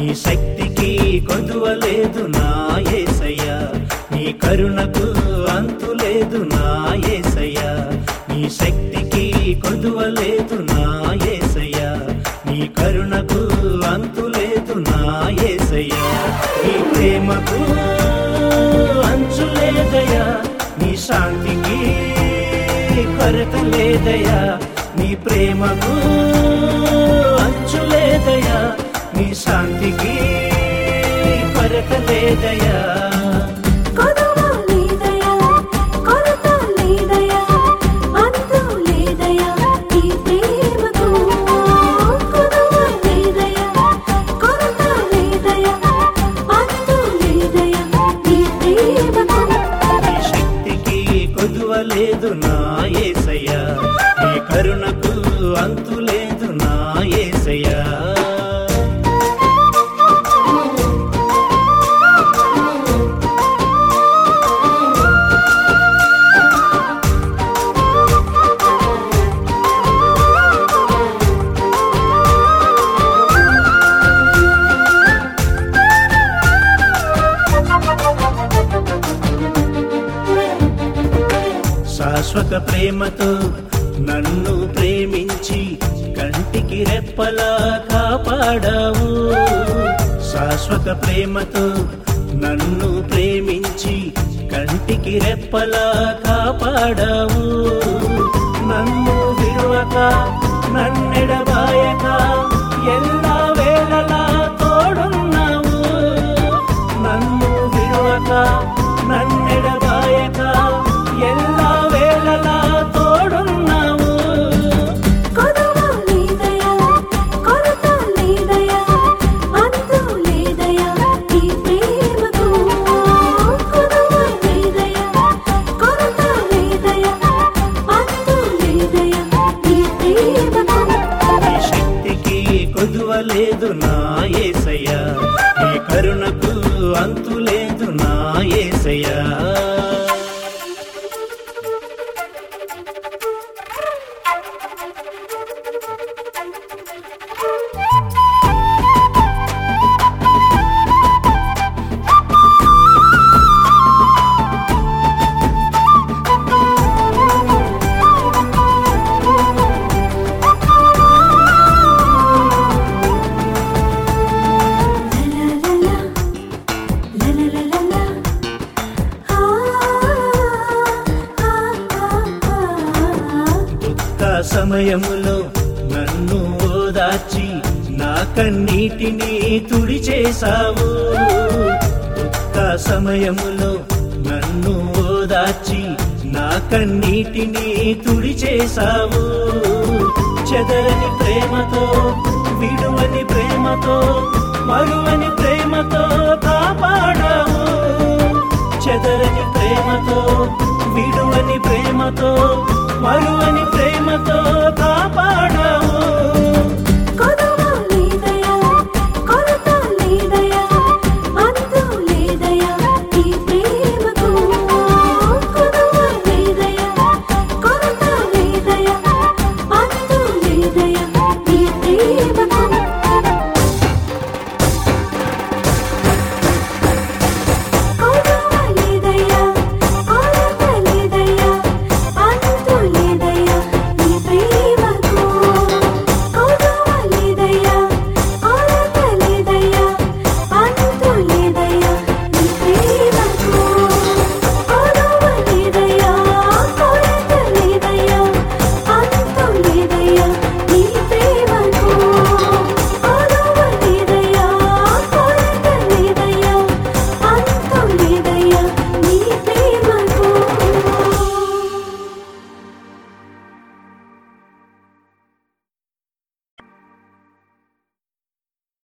నీ శక్తికి కొదువలేదు నా యేసయ్య నీ కరుణకు అంతులేదు నా యేసయ్య నీ శక్తికి కొదువలేదు నా యేసయ్య నీ కరుణకు అంతులేదు నా యేసయ్య నీ ప్రేమకు అంచులేదయ్యా నీ శాంతికి కొరత లేదయ్యా నీ ప్రేమకు అంచులేదయ్యా నీ శాంతికి కొరత లేదయ్యా కొదవ లేదయా కొరత లేదయా అంతు లేదయా ఈ ప్రేమకు కొదవ లేదయా కొరత లేదయా అంతు లేదయా ఈ ప్రేమకు నీ శక్తికి కొదువలేదు నా యేసయ్య నీ కరుణకు అంతులేదు నా యేసయ్య శాశ్వత ప్రేమతో నన్ను ప్రేమించి కంటికి రెప్పలా కాపాడావు శాశ్వత ప్రేమతో నన్ను ప్రేమించి కంటికి రెప్పలా కాపాడావు నన్ను విడువక నన్నెడబాయక ఎల్లా వేళలా తోడున్నావు నన్ను విడువక నన్నెడబాయక ఎల్లా వేళలా తోడున్నావు కొదవ లేదయా కొరత లేదయా అంతు లేదయా ఈ ప్రేమకు కొదవ లేదయా కొరత లేదయా అంతు లేదయా ఈ ప్రేమకు నీ శక్తికి కొదువలేదు నా యేసయ్య నీ కరుణకు అంతులేదు నా యేసయ్య దుఃఖ సమయములో నన్ను ఓదార్చి నా కన్నీటిని తుడిచేశావు దుఃఖ సమయములో నన్ను ఓదార్చి నా కన్నీటిని తుడిచేశావు చెదరని ప్రేమతో విడువని ప్రేమతో మరువని ప్రేమతో కాపాడావు చెదరని ప్రేమతో విడువని ప్రేమతో మరువని ప్రేమతో కాపాడావు కొదవ లేదయా కొరత లేదయా అంతు లేదయా ఈ ప్రేమకు కొదవ లేదయా కొరత లేదయా అంతు లేదయా ఈ ప్రేమకు